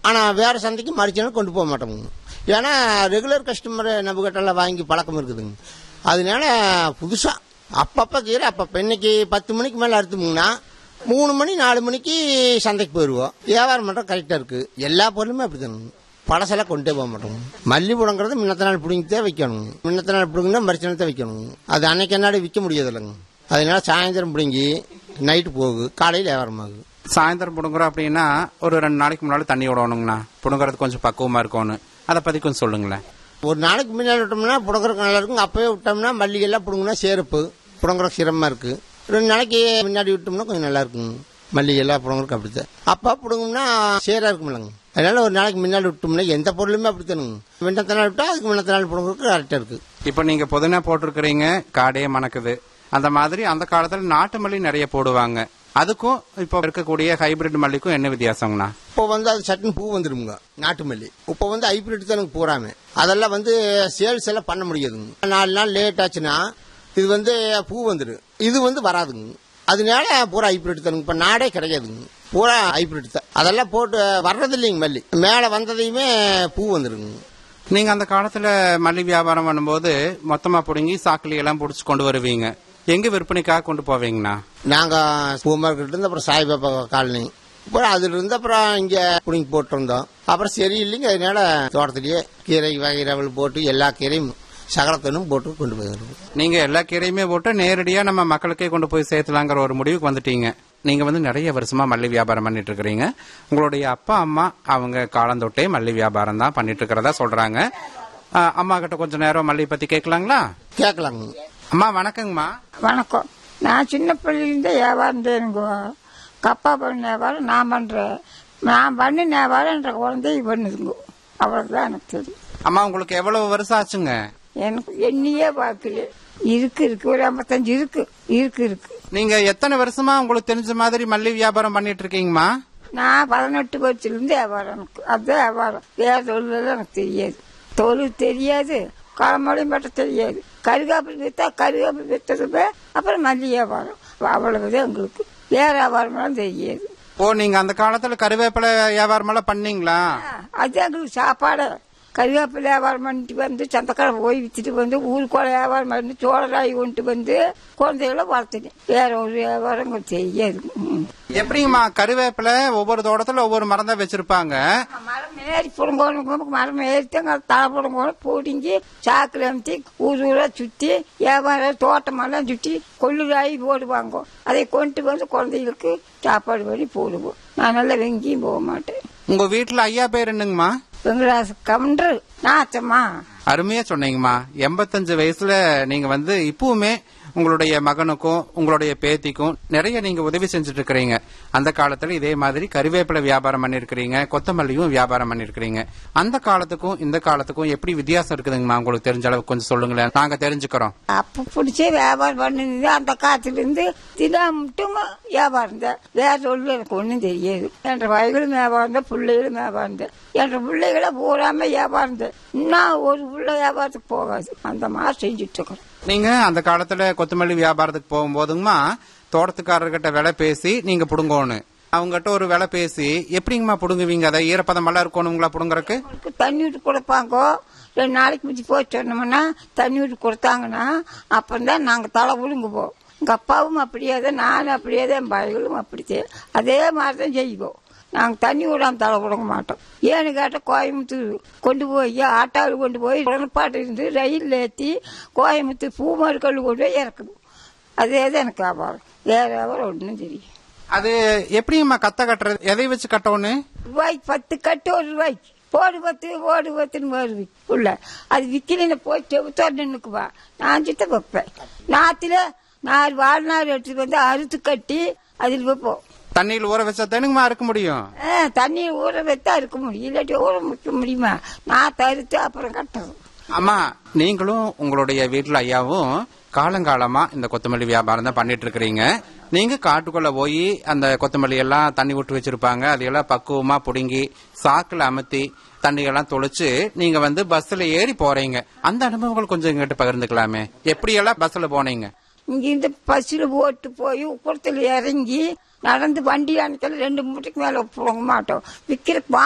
ஆனால் வேறு சந்தைக்கு மறிச்சாலும் கொண்டு போக மாட்டோங்க ஏன்னா ரெகுலர் கஸ்டமர் நம்ம கிட்டலாம் வாங்கி பழக்கம் இருக்குதுங்க அதனால புதுசாக அப்பப்போ கீரை அப்பப்போ இன்னைக்கு பத்து மணிக்கு மேலே அறுத்துமுங்கன்னா மூணு மணி நாலு மணிக்கு சந்தைக்கு போயிடுவோம் வியாபாரம் மட்டும் கரெக்டாக இருக்குது எல்லா பொருளுமே அப்படி தானுங்க பழசெல்லாம் கொண்டே போக மாட்டோம் மல்லி புடங்கிறது முன்னத்த நாள் பிடிங்கிட்டே வைக்கணும் முன்னத்த நாள் பிடிங்கினா மறுச்சனத்தை வைக்கணும் அது அன்னைக்கு என்னாடி விற்க முடியாது இல்லைங்க அதனால சாயந்தரம் பிடுங்கி நைட்டு போகுது காலையில் வியாபாரம் ஆகுது சாயந்தரம் புடுங்குறோம் அப்படின்னா ஒரு ரெண்டு நாளைக்கு முன்னாடி தண்ணி விடணுங்கண்ணா புடுங்குறது கொஞ்சம் பக்குவமா இருக்கணும் அதை பத்தி கொஞ்சம் சொல்லுங்களேன் ஒரு நாளைக்கு முன்னாடி விட்டோம்னா புடங்குறதுக்கு நல்லா இருக்கும் அப்பவே விட்டோம்னா மல்லிகைலாம் பிடுங்கினா சேருப்பு புடங்குறதுக்கு சிரமமாக இருக்குது ரெண்டு நாளைக்கு முன்னாடி விட்டோம்னா கொஞ்சம் நல்லா இருக்குங்க மல்லிகைலாம் புடங்குறதுக்கு அப்படித்தான் அப்பா பிடுங்கோம்னா சேராக இருக்குமில்லங்க அதனால ஒரு நாளைக்கு முன்னாடி விட்டோம்னா எந்த பொருளுமே அப்படித்தானுங்க விண்ணத்த நாள் விட்டா அதுக்கு முன்னத்த நாள் புடங்குறதுக்கு கரெக்டாக இருக்குது இப்போ நீங்க புதினா போட்டிருக்கிறீங்க காடே மணக்குது அந்த மாதிரி அந்த காலத்துல நாட்டு மல்லி நிறைய போடுவாங்க அதுக்கும் இப்போ இருக்கக்கூடிய ஹைபிரிட் மல்லிக்கும் என்ன வித்தியாசங்கண்ணா இப்போ வந்து அது சட்டுன்னு பூ வந்துடுங்க நாட்டு மல்லி இப்போ வந்து ஹைபிரிட் தான் எனக்கு பூராமே அதெல்லாம் வந்து சேல்ஸ் எல்லாம் பண்ண முடியாதுங்க நாலு நாள் லேட் ஆச்சுன்னா இது வந்து பூ வந்துடும் இது வந்து வராதுங்க அதனால பூரா ஹைபிரிட் தானுங்க இப்போ நாடே கிடையாதுங்க பூரா ஹைபிரிட் தான் அதெல்லாம் போட்டு வர்றது இல்லைங்க மல்லி மேலே வந்ததையுமே பூ வந்துடுங்க நீங்க அந்த காலத்துல மல்லி வியாபாரம் பண்ணும்போது மொத்தமா புடுங்கி சாக்கிலி எல்லாம் புடிச்சு கொண்டு வருவீங்க எங்க விற்பனைக்காக கொண்டு போவீங்கண்ணா நாங்கள் பூ மார்க்கெட் இருந்து அப்புறம் சாய்பாபா காலனி அப்புறம் அதுல இருந்து அப்புறம் இங்கே பிடிங்கி போட்டிருந்தோம் அப்புறம் சரி இல்லைங்க அதனால தோட்டத்திலேயே கீரை வகைரவல் போட்டு எல்லா கீரையும் சகலத்தனும் போட்டு கொண்டு போயிருக்கோம் நீங்க எல்லா கீரையுமே போட்டு நேரடியா நம்ம மக்களுக்கே கொண்டு போய் சேர்த்தலாங்கிற ஒரு முடிவுக்கு வந்துட்டீங்க நீங்க வந்து நிறைய வருஷமா மல்லி வியாபாரம் பண்ணிட்டு இருக்கிறீங்க உங்களுடைய அப்பா அம்மா அவங்க காலந்தொட்டே மல்லி வியாபாரம் தான் பண்ணிட்டு இருக்கிறதா சொல்றாங்க ஆ, அம்மா கிட்ட கொஞ்ச நேரம் மல்லி பத்தி கேட்கலாங்களா கேட்கலாங்க அம்மா வணக்கங்கம்மா வணக்கம் நான் சின்ன பிள்ளைலேருந்து வியாபாரம் செய்யணுங்க கப்பா பண்ண வியாபாரம் நான் பண்ணுறேன் நான் பண்ணி வியாபாரம் என்ற குழந்தை பண்ணுதுங்க அவ்வளோதான் எனக்கு தெரியும் அம்மா உங்களுக்கு எவ்வளவு வருஷம் ஆச்சுங்க எனக்கு எண்ணியே பார்க்கல இருக்கு இருக்கு ஒரு ஐம்பத்தஞ்சு இருக்கு இருக்கு இருக்கு நீங்க எத்தனை வருஷமா உங்களுக்கு தெரிஞ்ச மாதிரி மல்லி வியாபாரம் பண்ணிட்டு இருக்கீங்கம்மா நான் பதினெட்டு வருஷத்துலேருந்து வியாபாரம் எனக்கு அதுதான் வியாபாரம் வேற தொழிலெல்லாம் எனக்கு தெரியாது தொழில் தெரியாது களமொழியும் பட்ட தெரியாது கருகாப்பில் விற்றா கருகாப்பில் விற்றதுமே அப்புறம் மல்லி வியாபாரம் அவ்வளவுதான் எங்களுக்கு வேற வியாபாரம்லாம் தெரியாது ஓ நீங்க அந்த காலத்துல கருவேப்பிலை வியாபாரம் எல்லாம் பண்ணீங்களா அது எங்களுக்கு சாப்பாடு கருவேப்பிலை வியாபாரம் பண்ணிட்டு வந்து சந்தக்கார போய் வித்துட்டு வந்து ஊருக்குள்ள வியாபாரம் பண்ணி சோழராய் கொண்டு வந்து குழந்தைகளை வளர்த்துட்டேன் வேற ஒரு வியாபாரம் எங்களுக்கு தெரியாது ம். எப்படிங்கம்மா கருவேப்பிலை ஒவ்வொரு தோட்டத்துல ஒவ்வொரு மரம் தான் வச்சிருப்பாங்க மரம் ஏறி புடுங்கணும் மரம் ஏறித்தாங்க தலை புடுங்கணும் பிடிங்கி சாக்கில் அமுத்தி ஊர் ஊரா சுற்றி வியாபாரம் தோட்டமெல்லாம் சுற்றி கொள்ளுராயி போடுவாங்க அதை கொண்டு வந்து குழந்தைகளுக்கு சாப்பாடு பண்ணி போடுவோம் நான் நல்லா வெங்கியும் போக மாட்டேன் உங்க வீட்டுல ஐயா பேர் என்னங்கம்மா வெங்கடாச கவுண்டர் நாச்சம்மா அருமையா சொன்னீங்கம்மா எண்பத்தஞ்சு வயசுல நீங்க வந்து இப்பவுமே உங்களுடைய மகனுக்கும் உங்களுடைய பேத்திக்கும் நிறைய நீங்க உதவி செஞ்சுட்டு இருக்கிறீங்க அந்த காலத்துல இதே மாதிரி கருவேப்பிலை வியாபாரம் பண்ணிருக்கிறீங்க கொத்தமல்லியும் வியாபாரம் பண்ணிருக்கிறீங்க அந்த காலத்துக்கும் இந்த காலத்துக்கும் எப்படி வித்தியாசம் இருக்குதுங்கம்மா உங்களுக்கு தெரிஞ்ச அளவுக்கு கொஞ்சம் சொல்லுங்களேன் நாங்க தெரிஞ்சுக்கிறோம் அப்ப பிடிச்சே வியாபாரம் பண்ணிருந்து அந்த காத்துல இருந்து தினம் மட்டும் வியாபாரம் தான் வேற சொல்லு எனக்கு ஒன்றும் தெரியாது என்ற வயலும் வியாபாரம் தான் பிள்ளைகளும் வியாபாரம் தான் என்ற பிள்ளைகளை பூராம வியாபாரம் தான் இன்னும் ஒரு பிள்ளை வியாபாரத்துக்கு போகாது அந்த மாதிரி செஞ்சுட்டு இருக்கிறோம் நீங்க அந்த காலத்துல கொத்தமல்லி வியாபாரத்துக்கு போகும்போதுங்கம்மா தோட்டத்துக்காரர்கிட்ட விலை பேசி நீங்க புடுங்கோணும் அவங்ககிட்ட ஒரு விலை பேசி எப்படிங்கம்மா புடுங்குவீங்க அதை ஈரப்பதம் எல்லாம் இருக்கணுங்களா புடுங்கறக்கு அவங்களுக்கு தண்ணி விட்டு கொடுப்பாங்க ரெண்டு நாளைக்கு முந்தி போய் சொன்னோம்னா தண்ணி விட்டு கொடுத்தாங்கன்னா அப்பந்தான் நாங்கள் தலை விழுங்குவோம் எங்கள் அப்பாவும் அப்படியே தான் நானும் அப்படியே தான் என் பையங்களும் அப்படித்தான் அதே மாதிரி தான் செய்வோம் நாங்கள் தண்ணி விடாம தலை விடுங்க மாட்டோம் ஏன்னு கேட்டால் கோயம்புத்தூர் கொண்டு போய் ஆட்டாவில் கொண்டு போய் உடன்பாட்டு இருந்து ரயில் ஏற்றி கோயம்புத்தூர் பூமருக்கல் கொண்டு போய் இறக்கணும் அதே தான் எனக்கு வியாபாரம் வேற வியாபாரம் ஒன்றும் தெரியும் அது எப்படிங்கம்மா கத்த கட்டுறது எதை வச்சு கட்டணும் ரூபாய்க்கு பத்து கட்டு ஒரு ரூபாய்க்கு போடு பத்து ஓடு பத்துன்னு வருது உள்ள அது விற்கல போய் செவுத்தோடு நின்னுக்குவா நான் சித்த வைப்பேன் நாத்துல நாலு வாழ்நாள் எடுத்துட்டு வந்து அறுத்து கட்டி அதில் வைப்போம் தண்ணியில் ஊற வச்சா தானுங்கம்மா இருக்க முடியும் ஆ, தண்ணியை ஊற வைத்தா இருக்க முடியும் இல்லாட்டி ஊற வைக்க முடியுமா நான் தருத்து அப்புறம் கட்டணும் அம்மா நீங்களும் உங்களுடைய வீட்டுல ஐயாவும் காலங்காலமா இந்த கொத்தமல்லி வியாபாரம் தான் பண்ணிட்டு இருக்கிறீங்க நீங்க காட்டுக்குள்ள போய் அந்த கொத்தமல்லி எல்லாம் தண்ணி விட்டு வச்சிருப்பாங்க அதையெல்லாம் பக்குவமா புடுங்கி சாக்குல அமர்த்தி தண்ணி எல்லாம் தொளிச்சு நீங்க வந்து பஸ்ல ஏறி போறீங்க அந்த அனுபவங்கள் கொஞ்சம் எங்கிட்ட பகிர்ந்துக்கலாமே எப்படி எல்லாம் பஸ்ல போனீங்க இங்க இந்த பஸ்ஸில் போட்டு போய் உப்புறத்தில் இறங்கி நடந்து வண்டி அணைக்கல ரெண்டு மூட்டைக்கு மேல போக மாட்டோம் விற்கிற